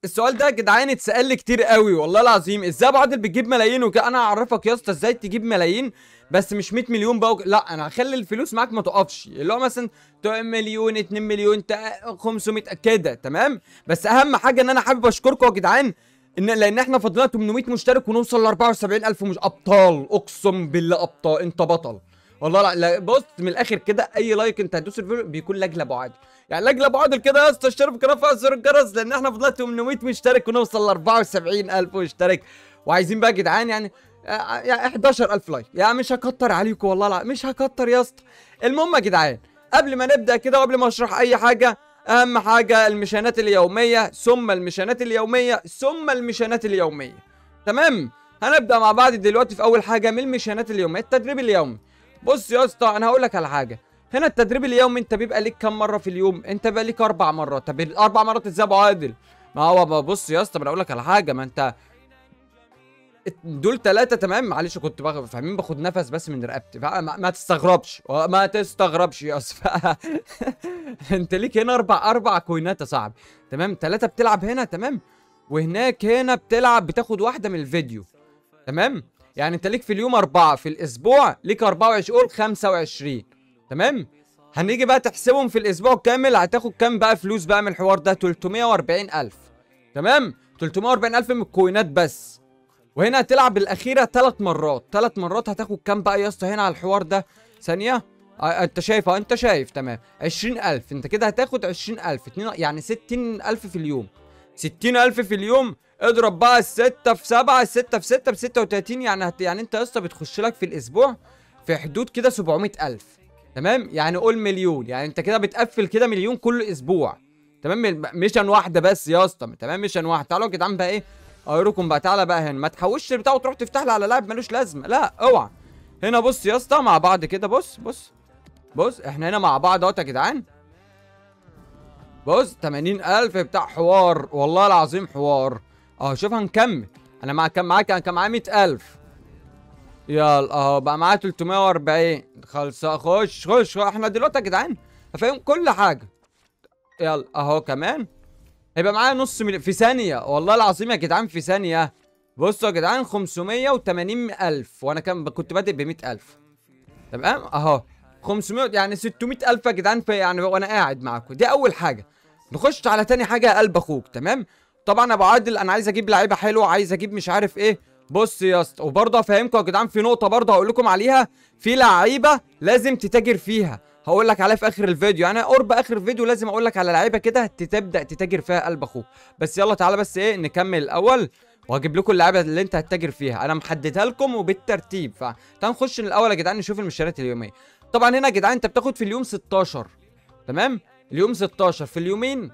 السؤال ده يا جدعان اتسال لي كتير قوي والله العظيم ازاي ابو عادل بتجيب ملايين وكده انا هعرفك يا اسطى ازاي تجيب ملايين بس مش 100 مليون بقى وك... لا انا هخلي الفلوس معاك ما تقفش اللي هو مثلا تق- مليون 2 مليون تا- 500 كده تمام بس اهم حاجه ان انا حابب اشكركم يا جدعان ان لان احنا فضلنا 800 مشترك ونوصل ل 74000 مش ابطال اقسم بالله ابطال انت بطل والله لا, لا بص من الاخر كده اي لايك انت هتدوس الفيديو بيكون لاجل ابو عادل يعني لاجل ابو عادل كده يا اسطى اشترك في القناه وفعل زر الجرس لان احنا فضلنا 800 مشترك ونوصل ل 74000 مشترك وعايزين بقى يا جدعان يعني آه، يعني 11000 لايك يعني مش هكتر عليكم والله لا مش هكتر يا اسطى المهم يا جدعان قبل ما نبدا كده وقبل ما اشرح اي حاجه اهم حاجه المشانات اليوميه ثم المشانات اليوميه ثم المشانات اليوميه تمام هنبدا مع بعض دلوقتي في اول حاجه من المشانات اليوميه التدريب اليومي بص يا اسطى انا هقول لك على حاجه هنا التدريب اليومي انت بيبقى ليك كام مره في اليوم انت بيبقى ليك اربع مرات طب الاربع مرات ازاي يا ابو عادل ما هو ما بص يا اسطى ما انا اقول لك على حاجه ما انت دول ثلاثة تمام معلش كنت باخد فاهمين باخد نفس بس من رقبتي فما- ما, ما تستغربش ما تستغربش يا اسطى انت ليك هنا اربع اربع كوينات يا صاحبي تمام ثلاثة بتلعب هنا تمام وهناك هنا بتلعب بتاخد واحدة من الفيديو تمام يعني انت ليك في اليوم أربعة في الأسبوع ليك 24 قول 25 تمام هنيجي بقى تحسبهم في الأسبوع كامل هتاخد كام بقى فلوس بقى من الحوار ده 340 ألف تمام 340 ألف من الكوينات بس وهنا هتلعب الأخيرة ثلاث مرات ثلاث مرات هتاخد كام بقى يا اسطى هنا على الحوار ده ثانية آه انت شايف اه انت شايف تمام 20000 انت كده هتاخد 20000 اتنين يعني 60000 في اليوم 60000 في اليوم اضرب بقى الستة في سبعة الستة في ستة ب 36 يعني هت... يعني انت يا اسطى بتخش لك في الاسبوع في حدود كده 700000 تمام يعني قول مليون يعني انت كده بتقفل كده مليون كل اسبوع تمام ميشن واحده بس يا اسطى تمام ميشن واحده تعالوا يا جدعان بقى ايه اوريكم بقى تعالى بقى هنا ما تحوش البتاع وتروح تفتح لي على لاعب ملوش لازمه لا اوعى هنا بص يا اسطى مع بعض كده بص بص بص احنا هنا مع بعض اهوت يا جدعان بص 80000 بتاع حوار والله العظيم حوار اه شوف هنكمل انا مع كام معاك كان معايا 100000 يلا اهو بقى معايا 340 خلص خش خش احنا دلوقتي يا جدعان فاهم كل حاجه يلا اهو كمان هيبقى معايا نص مليون في ثانيه والله العظيم يا جدعان في ثانيه بصوا يا جدعان 580 الف وانا كان كنت بادئ ب 100000 تمام اهو 500 يعني 600000 يا جدعان في يعني وانا قاعد معاكم دي اول حاجه نخش على تاني حاجه يا قلب اخوك تمام طبعا يا ابو عادل انا عايز اجيب لعيبه حلوه عايز اجيب مش عارف ايه بص يا اسطى وبرضه افهمكم يا جدعان في نقطه برضه هقول لكم عليها في لعيبه لازم تتاجر فيها هقول لك عليها في اخر الفيديو يعني قرب اخر الفيديو لازم اقول لك على لعيبه كده تبدا تتاجر فيها قلب اخوك بس يلا تعالى بس ايه نكمل الاول وهجيب لكم اللعيبه اللي انت هتتاجر فيها انا محددها لكم وبالترتيب فتعالوا نخش الاول يا جدعان نشوف المشتريات اليوميه طبعا هنا يا جدعان انت بتاخد في اليوم 16 تمام اليوم 16 في اليومين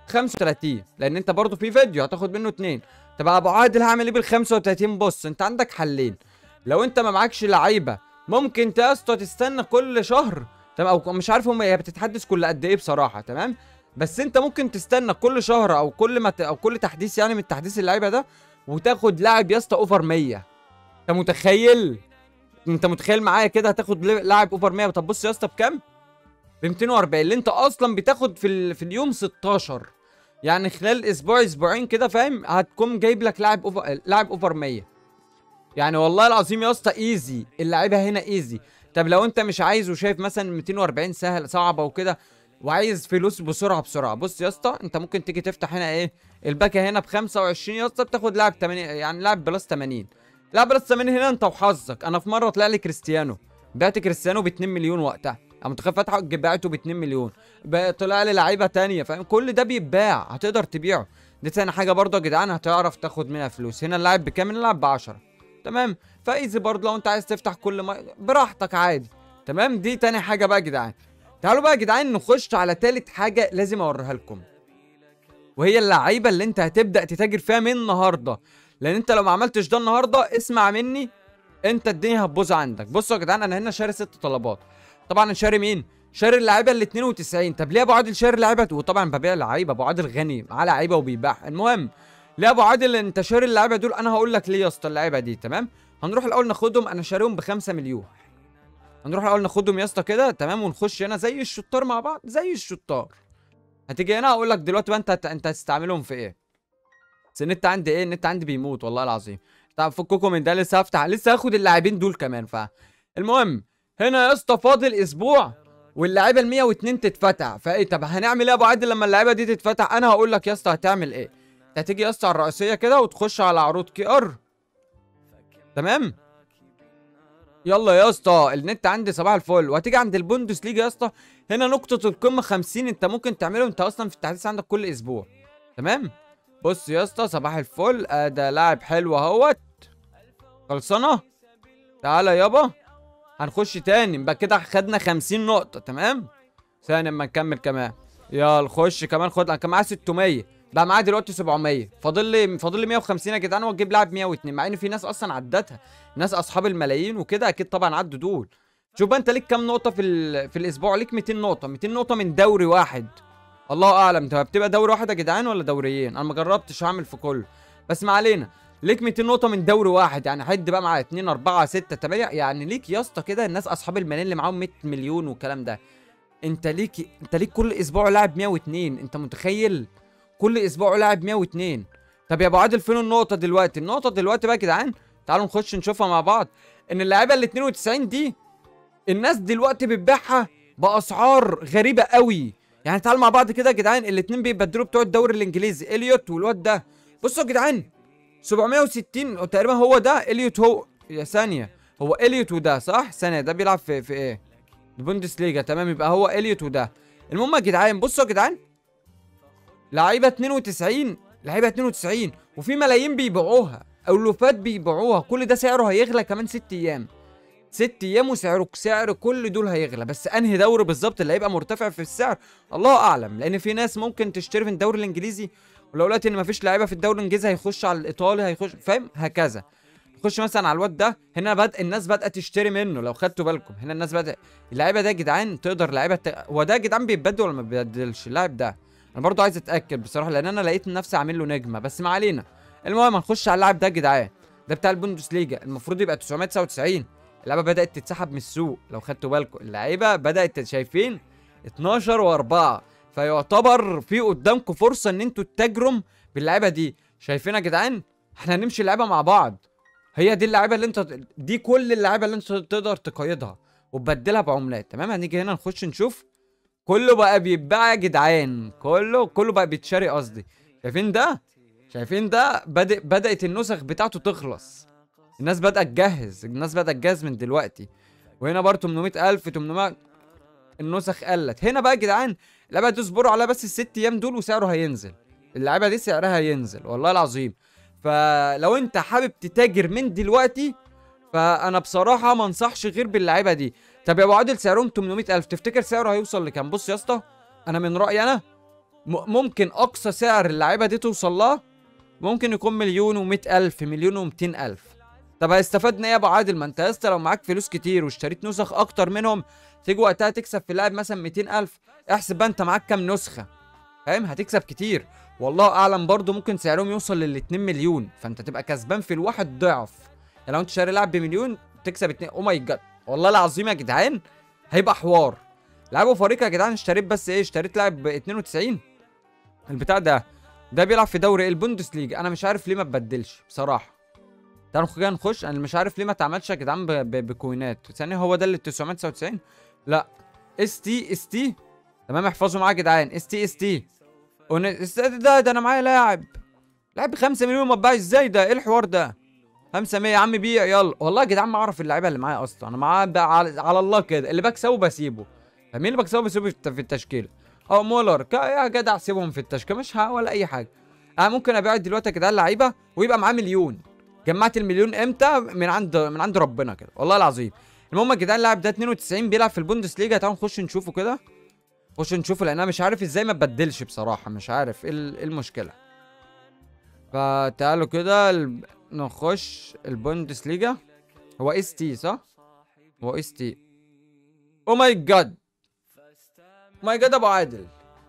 35 لان انت برضو في فيديو هتاخد منه اتنين طب يا ابو عادل هعمل ايه بال 35 بص انت عندك حلين لو انت ما معكش لعيبه ممكن يا اسطى تستنى كل شهر تمام او مش عارف هم هي بتتحدث كل قد ايه بصراحه تمام بس انت ممكن تستنى كل شهر او كل ما ت... او كل تحديث يعني من تحديث اللعيبه ده وتاخد لاعب يا اسطى اوفر 100 انت متخيل انت متخيل معايا كده هتاخد لاعب اوفر 100 طب بص يا اسطى بكام ب 240 اللي انت اصلا بتاخد في ال... في اليوم 16 يعني خلال اسبوع اسبوعين كده فاهم هتكون جايب لك لاعب اوفر لاعب اوفر 100 يعني والله العظيم يا اسطى ايزي اللعيبه هنا ايزي طب لو انت مش عايز وشايف مثلا 240 سهل صعبه وكده وعايز فلوس بسرعه بسرعه بص يا اسطى انت ممكن تيجي تفتح هنا ايه الباكه هنا ب 25 يا اسطى بتاخد لاعب 80 يعني لاعب بلس 80 لاعب بلس 80 هنا انت وحظك انا في مره طلع لي كريستيانو بعت كريستيانو ب 2 مليون وقتها انا متخيل فتحه بعته ب 2 مليون طلع لي لعيبه تانية فاهم كل ده بيتباع هتقدر تبيعه دي تاني حاجه برضه يا جدعان هتعرف تاخد منها فلوس هنا اللاعب بكام اللاعب ب 10 تمام فايزي برضه لو انت عايز تفتح كل ما براحتك عادي تمام دي تاني حاجه بقى يا جدعان تعالوا بقى يا جدعان نخش على تالت حاجه لازم اوريها لكم وهي اللعيبه اللي انت هتبدا تتاجر فيها من النهارده لان انت لو ما عملتش ده النهارده اسمع مني انت الدنيا هتبوظ عندك بصوا يا جدعان انا هنا شاري ست طلبات طبعا شاري مين شاري اللعيبه ال 92 طب ليه ابو عادل شاري لعيبه وطبعا ببيع لعيبه ابو عادل غني معاه لعيبه وبيبيعها المهم ليه ابو عادل انت شاري اللعيبه دول انا هقول لك ليه يا اسطى اللعيبه دي تمام هنروح الاول ناخدهم انا شاريهم ب 5 مليون هنروح الاول ناخدهم يا اسطى كده تمام ونخش هنا زي الشطار مع بعض زي الشطار هتيجي هنا اقول لك دلوقتي بقى انت انت هتستعملهم في ايه بس النت عندي ايه النت عندي بيموت والله العظيم طب فككم من ده لسه هفتح لسه هاخد اللاعبين دول كمان ف المهم هنا يا اسطى فاضل اسبوع واللاعيبه ال 102 تتفتح فايه طب هنعمل ايه يا ابو عادل لما اللعيبه دي تتفتح انا هقول لك يا اسطى هتعمل ايه انت هتيجي يا اسطى على الرئيسيه كده وتخش على عروض كي ار تمام يلا يا اسطى النت عندي صباح الفل وهتيجي عند البوندس ليجا يا اسطى هنا نقطة القمة 50 انت ممكن تعمله انت اصلا في التحديث عندك كل اسبوع تمام بص يا اسطى صباح الفل آه ده لاعب حلو اهوت خلصانة تعالى يابا هنخش تاني يبقى كده خدنا 50 نقطة تمام ثاني اما نكمل كمان يلا خش كمان خد انا كان معايا 600 بقى معايا دلوقتي 700 فاضل لي فاضل لي 150 يا جدعان واجيب لاعب 102 مع ان في ناس اصلا عدتها ناس اصحاب الملايين وكده اكيد طبعا عدوا دول شوف بقى انت ليك كام نقطة في ال... في الاسبوع ليك 200 نقطة 200 نقطة من دوري واحد الله اعلم انت بتبقى دوري واحد يا جدعان ولا دوريين انا ما جربتش اعمل في كله بس ما علينا ليك 200 نقطة من دوري واحد يعني حد بقى مع 2 4 6 8 يعني ليك يا اسطى كده الناس اصحاب الملايين اللي معاهم 100 مليون والكلام ده انت ليك انت ليك كل اسبوع لاعب 102 انت متخيل كل اسبوع لاعب 102 طب يا ابو عادل فين النقطة دلوقتي النقطة دلوقتي بقى يا جدعان تعالوا نخش نشوفها مع بعض ان اللعيبة ال 92 دي الناس دلوقتي بتبيعها باسعار غريبة قوي يعني تعالوا مع بعض كده يا جدعان الاتنين بيبدلوا بتوع الدوري الانجليزي اليوت والواد ده بصوا يا جدعان 760 تقريبا هو ده اليوت هو يا ثانية هو اليوت وده صح؟ ثانية ده بيلعب في في ايه؟ البوندس ليجا تمام يبقى هو اليوت وده المهم يا جدعان بصوا يا جدعان لعيبة 92 لعيبة 92 وفي ملايين بيبيعوها ألوفات بيبيعوها كل ده سعره هيغلى كمان ست أيام ست أيام وسعره سعر كل دول هيغلى بس أنهي دوري بالظبط اللي هيبقى مرتفع في السعر الله أعلم لأن في ناس ممكن تشتري في الدوري الإنجليزي ولو لقيت إن مفيش لعيبة في الدوري الإنجليزي هيخش على الإيطالي هيخش فاهم هكذا خش مثلا على الواد ده هنا بدأ الناس بدأت تشتري منه لو خدتوا بالكم هنا الناس بدأ اللعيبه ده يا جدعان تقدر لعيبه ت... هو ده يا جدعان بيتبدل ولا ما بيتبدلش اللاعب ده انا برضو عايز اتاكد بصراحه لان انا لقيت نفسي عامل له نجمه بس ما علينا المهم هنخش على اللاعب ده يا جدعان ده بتاع البوندسليجا المفروض يبقى 999 اللعبه بدات تتسحب من السوق لو خدتوا بالكم اللعيبه بدات شايفين 12 و4 فيعتبر في قدامكم فرصه ان انتوا تتاجروا باللعيبه دي شايفين يا جدعان احنا هنمشي اللعيبه مع بعض هي دي اللعيبه اللي انت دي كل اللعيبه اللي انت تقدر تقيدها وتبدلها بعملات تمام هنيجي هنا نخش نشوف كله بقى بيتباع يا جدعان كله كله بقى بيتشري قصدي شايفين ده شايفين ده بدأ بدأت النسخ بتاعته تخلص الناس بدأت تجهز الناس بدأت تجهز من دلوقتي وهنا برضه 800000 800 النسخ قلت هنا بقى يا جدعان اللعبه دي اصبروا عليها بس الست ايام دول وسعره هينزل اللعبه دي سعرها هينزل والله العظيم فلو انت حابب تتاجر من دلوقتي فانا بصراحه ما انصحش غير باللعيبه دي طب يا ابو عادل سعرهم 800000 تفتكر سعره هيوصل لكام بص يا اسطى انا من رايي انا م- ممكن اقصى سعر اللعيبه دي توصل لها ممكن يكون مليون و100 الف مليون و200 الف طب هيستفادنا ايه يا ابو عادل ما انت يا اسطى لو معاك فلوس كتير واشتريت نسخ اكتر منهم تيجي وقتها تكسب في اللاعب مثلا 200 الف احسب بقى انت معاك كام نسخه فاهم هتكسب كتير والله اعلم برضو ممكن سعرهم يوصل لل 2 مليون فانت تبقى كسبان في الواحد ضعف يعني لو انت شاري لاعب بمليون تكسب 2 او ماي جاد والله العظيم يا جدعان هيبقى حوار لعبوا فريق يا جدعان اشتريت بس ايه اشتريت لاعب ب 92 البتاع ده ده بيلعب في دوري البوندس ليج انا مش عارف ليه ما تبدلش بصراحه تعالوا خلينا نخش انا مش عارف ليه ما اتعملش يا جدعان ب- ب- بكوينات ثانيه هو ده اللي 999 لا اس تي اس تي تمام احفظوا معايا يا جدعان اس تي اس تي ده ده انا معايا لاعب لاعب ب 5 مليون ما اتباعش ازاي ده ايه الحوار ده 500 يا عم بيع يلا والله يا جدعان ما اعرف اللعيبه اللي معايا اصلا انا معاه بقى على, على الله كده اللي بكسبه بسيبه مين اللي بكسبه بسيبه في في التشكيله اه مولر كا- يا جدع سيبهم في التشكيله مش ها ولا اي حاجه انا ممكن ابيع دلوقتي يا جدعان لعيبه ويبقى معاه مليون جمعت المليون امتى من عند من عند ربنا كده والله العظيم المهم يا جدعان اللاعب ده 92 بيلعب في البوندس ليجا تعالوا نخش نشوفه كده نخش نشوفه لان انا مش عارف ازاي ما تبدلش بصراحه مش عارف ايه ال- إيه المشكله فتعالوا كده ال- نخش البوندس ليجا هو اس تي صح هو اس تي او ماي جاد ماي جاد ابو عادل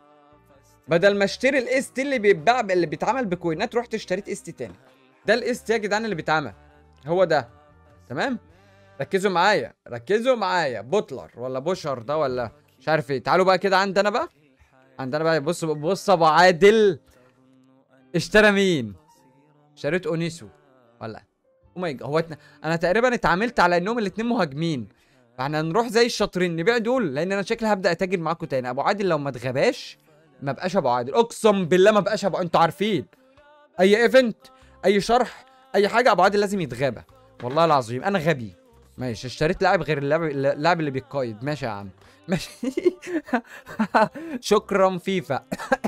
بدل ما اشتري الاس تي اللي بيتباع اللي بيتعمل بكوينات رحت اشتريت اس تي تاني ده الاس تي يا جدعان اللي بيتعمل هو ده تمام ركزوا معايا ركزوا معايا بوتلر ولا بوشر ده ولا مش عارف ايه تعالوا بقى كده عندنا بقى عندنا بقى بص بص ابو عادل اشترى مين اشتريت اونيسو ولا او ماي جاد هو اتنا... انا تقريبا اتعاملت على انهم الاتنين مهاجمين فاحنا نروح زي الشاطرين نبيع دول لان انا شكلي هبدا اتاجر معاكم تاني ابو عادل لو ما اتغباش ما بقاش ابو عادل اقسم بالله ما بقاش ابو انتوا عارفين اي ايفنت اي شرح اي حاجه ابو عادل لازم يتغابى والله العظيم انا غبي ماشي اشتريت لاعب غير اللاعب اللاعب اللي بيتقايد ماشي يا عم ماشي شكرا فيفا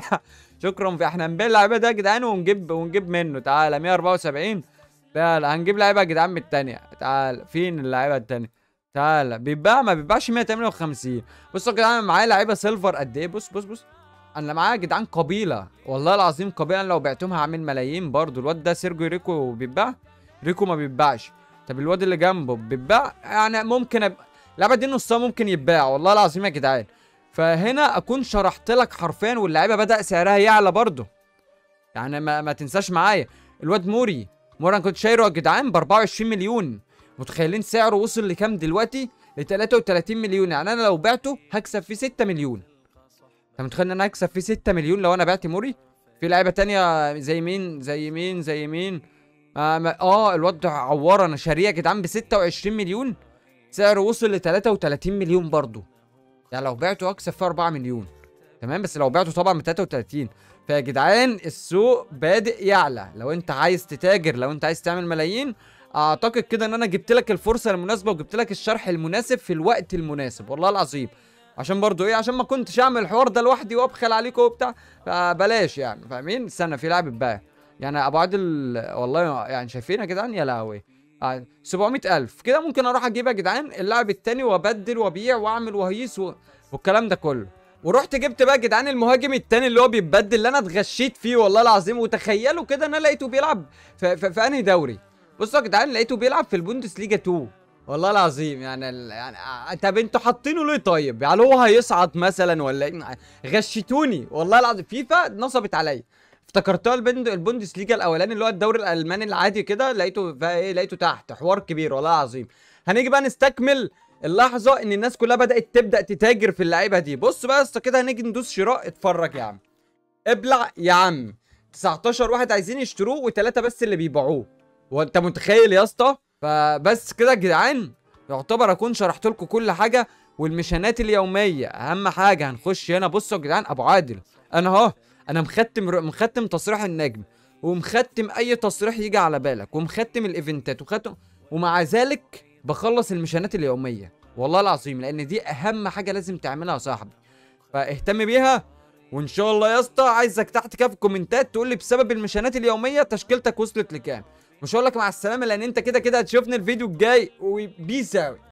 شكرا في احنا هنبيع اللعيبه ده يا جدعان ونجيب ونجيب منه تعالى 174 لا لا هنجيب لعيبه يا جدعان من التانية تعال فين اللعيبه التانية تعال بيتباع ما بيتباعش 158 بصوا يا جدعان معايا لعيبه سيلفر قد ايه بص بص بص انا معايا يا جدعان قبيله والله العظيم قبيله أنا لو بعتهم هعمل ملايين برضو الواد ده سيرجيو ريكو بيتباع ريكو ما بيتباعش طب الواد اللي جنبه بيتباع يعني ممكن أب... اللعبه دي نصها ممكن يتباع والله العظيم يا جدعان فهنا اكون شرحت لك حرفيا واللعيبه بدا سعرها يعلى برضه يعني ما, ما تنساش معايا الواد موري موري انا كنت شايره يا جدعان ب 24 مليون متخيلين سعره وصل لكام دلوقتي ل 33 مليون يعني انا لو بعته هكسب فيه 6 مليون انت متخيل ان انا هكسب فيه 6 مليون لو انا بعت موري في لعيبه تانية زي مين زي مين زي مين اه, ما- آه الواد ده عوار انا شاريه يا جدعان ب 26 مليون سعره وصل ل 33 مليون برضه يعني لو بعته هكسب فيه 4 مليون تمام بس لو بعته طبعا ب 33 فيا جدعان السوق بادئ يعلى لو انت عايز تتاجر لو انت عايز تعمل ملايين اعتقد كده ان انا جبت لك الفرصه المناسبه وجبت لك الشرح المناسب في الوقت المناسب والله العظيم عشان برضو ايه عشان ما كنتش اعمل الحوار ده لوحدي وابخل عليكم وبتاع فبلاش يعني فاهمين استنى في لاعب اتباع يعني ابو عادل والله يعني شايفين يا جدعان يا لهوي آه، 700000 كده ممكن اروح اجيب يا جدعان اللاعب التاني وابدل وابيع واعمل وهيس و... والكلام ده كله ورحت جبت بقى يا جدعان المهاجم التاني اللي هو بيتبدل اللي انا اتغشيت فيه والله العظيم وتخيلوا كده ان انا لقيته بيلعب في, في, في انهي دوري بصوا يا جدعان لقيته بيلعب في البوندسليجا 2 والله العظيم يعني ال... يعني آه، طب انتوا حاطينه ليه طيب؟ يعني هو هيصعد مثلا ولا ايه؟ غشتوني والله العظيم فيفا نصبت عليا افتكرتها البند البوندسليجا الاولاني اللي هو الدوري الالماني العادي كده لقيته بقى ايه لقيته تحت حوار كبير والله العظيم هنيجي بقى نستكمل اللحظه ان الناس كلها بدات تبدا تتاجر في اللعيبه دي بص بقى يا اسطى كده هنيجي ندوس شراء اتفرج يا عم ابلع يا عم 19 واحد عايزين يشتروه وثلاثه بس اللي بيبيعوه وانت متخيل يا اسطى فبس كده يا جدعان يعتبر اكون شرحت لكم كل حاجه والمشانات اليوميه اهم حاجه هنخش هنا بصوا يا جدعان ابو عادل انا اهو انا مختم مختم تصريح النجم ومختم اي تصريح يجي على بالك ومختم الايفنتات وختم ومع ذلك بخلص المشانات اليوميه والله العظيم لان دي اهم حاجه لازم تعملها يا صاحبي فاهتم بيها وان شاء الله يا اسطى عايزك تحت كده في الكومنتات تقول لي بسبب المشانات اليوميه تشكيلتك وصلت لكام مش هقول لك مع السلامه لان انت كده كده هتشوفني الفيديو الجاي وبيس اوت